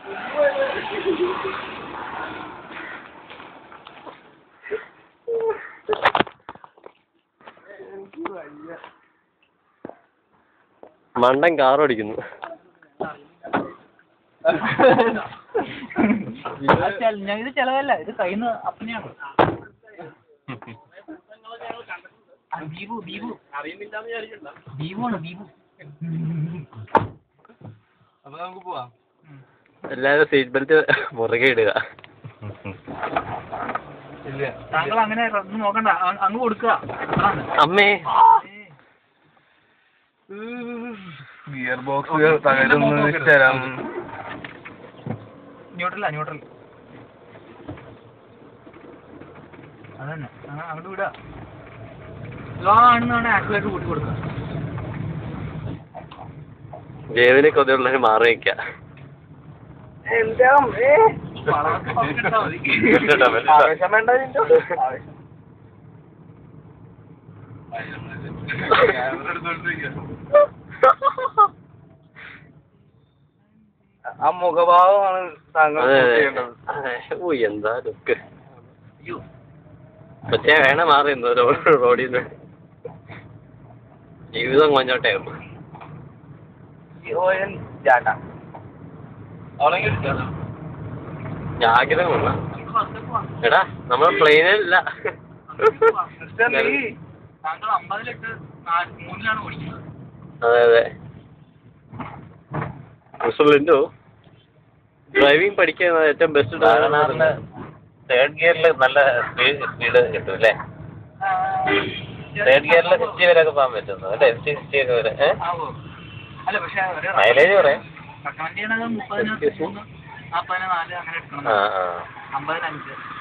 മണ്ടൻ കാർ ഓടിക്കുന്നു ഇത് ചെലവല്ല ഇത് കയ്യിൽ നിന്ന് അപ്പനെയാണ് ആ, ബീബു ബീബു ബീബു ആണ് ബീബു അപ്പൊ നമുക്ക് പോവാം എല്ലാവരും സീറ്റ് ബെൽറ്റ് മുറുകെ ഇടുക ഇല്ല താങ്കൾ അങ്ങനെ ഒന്നും നോക്കണ്ട അ- അങ്ങ് കൊടുക്കുക അതാണ്. അമ്മേ ഏ, ഗിയർ ബോക്സുകൾ തകരുന്ന സ്ഥലം ന്യൂട്രലാ ന്യൂട്രൽ അതന്നെ ആ, അങ്ങോട്ട് വിടുക ലോ ആണെന്നാണ് ആക്സിലേറ്റർ കൂട്ടി കൊടുക്കുക ജേവിനെ കൊതിയുള്ളവർ മാറി നിൽക്കുക വളർക്ക് പങ്കിട്ടാ മതി. ഇട്ടിട്ടാ മതി. ആവേശം വേണ്ട ഇതിന്റെ ആ മുഖഭാവമാണ് താങ്കൾ അതെ shoot അതെ ചെയ്യേണ്ടത് അതെ. ഓ എന്താ ലുക്ക് പക്ഷേ വേണം മാറി എന്തോ റോഡിൽ നിന്ന് ജീവിതം കൊഞ്ഞോട്ടെ ജിയോയൻ ജാട്ട അവളെങ്കിൽ ഞാൻ ആഗ്രഹമുള്ള എടാ നമ്മൾ പ്ലെയിനില്ല സിസ്റ്റർ നീ താങ്കൾ അമ്പതിലിട്ട് നാല് മൂന്നിലാണ് ഓടിക്കുന്നത് അതെ അതെ മുസലിൻഡോ ഡ്രൈവിംഗ് പഠിക്കാൻ ഏറ്റവും ബെസ്റ്റ് വാഗണാറിന് തേർഡ് ഗിയറിൽ നല്ല സ്പീഡ് കിട്ടും അല്ലേ തേർഡ് ഗിയറിൽ സിക്സ്റ്റി വരെയൊക്കെ പോകാൻ പറ്റുന്നു അല്ലേ ഫിഫ്റ്റി സിക്സ്റ്റി ഒക്കെ വരെ ഏഹ് ആവോ അല്ല പക്ഷെ ഒരു മൈലേജ് പറയാം റെക്കമെൻഡ് ചെയ്യണത് മുപ്പതിന് മൂന്ന് നാൽപ്പതിന് നാല് അങ്ങനെ എടുക്കണം ആ ആ അമ്പതിന് അഞ്ച്